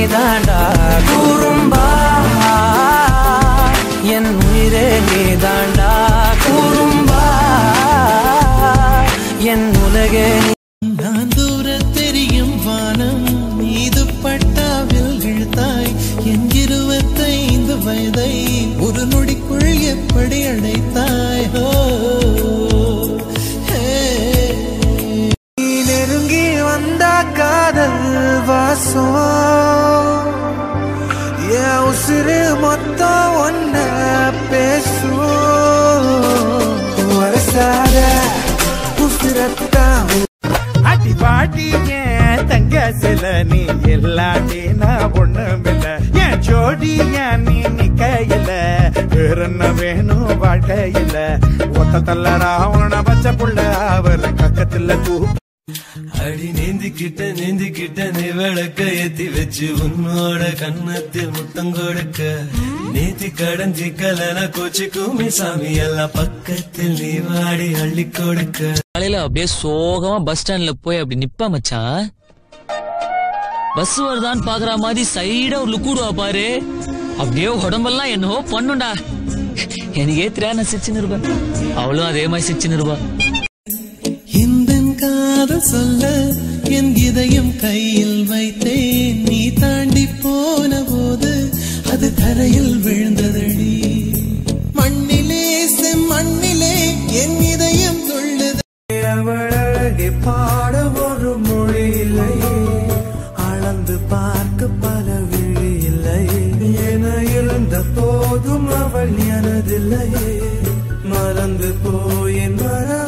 நீதாண்டா கூறும்பா என் உயிரே நீதாண்டா கூறும்பா என் உலகே நான் தூர தெரியும் வானம் மீது பட்டாவில் இழுத்தாய் என் இருபத்தைந்து வயதை ஒரு நொடிக்குள் எப்படி அடைத்தாய் ஓ, ஹே. நீ நெருங்கி வந்த காதல் வாசம் என் உசுறு மொத்தம் ஒன்ன பேசும் வரசாத உசுரத்தான் அடி பாட்டி ஏன் தங்க சில நீ இல்லாட்டி நான் ஒண்ணும் இல்ல என் ஜோடி ஏன் நீ நிக்கையில வேற என்ன வேணும் வாழ்க்கையில ஒத்த தள்ள ராவண பச்சை புள்ள அவர் கக்கத்துல தூ அடி நீந்திக்கிட்ட நீந்திக்கிட்ட நீ விளக்க ஏத்தி வச்சு உன்னோட கண்ணத்தில் முத்தம் கொடுக்க நீத்தி கடஞ்சி கலன கோச்சி கூமி சாமி எல்லாம் பக்கத்தில் நீ வாடி அள்ளி கொடுக்க காலையில அப்படியே சோகமா பஸ் ஸ்டாண்ட்ல போய் அப்படி நிப்பா மச்சான் பஸ் வருதான்னு பாக்குற மாதிரி சைடா ஒரு லுக்குடுவா பாரு அப்படியே உடம்பெல்லாம் என்னவோ பண்ணுண்டா எனக்கே தெரியாத சிரிச்சுன்னு இருப்பேன் அவளும் அதே மாதிரி சிரிச்சுன்னு இருப்பா இந்த காதல் சொல்ல என் இதயம் கையில் வைத்தேன் நீ தாண்டி போன போது அது தரையில் விழுந்ததடி மண்ணிலே செம்மண்ணிலே என் இதயம் துள்ளுது அவளழகை பாட ஒரு மொழி இல்லையே அளந்து பார்க்க பல விழி இல்லையே என இருந்த போதும் அவள் எனதில்லையே மறந்து போயின் வர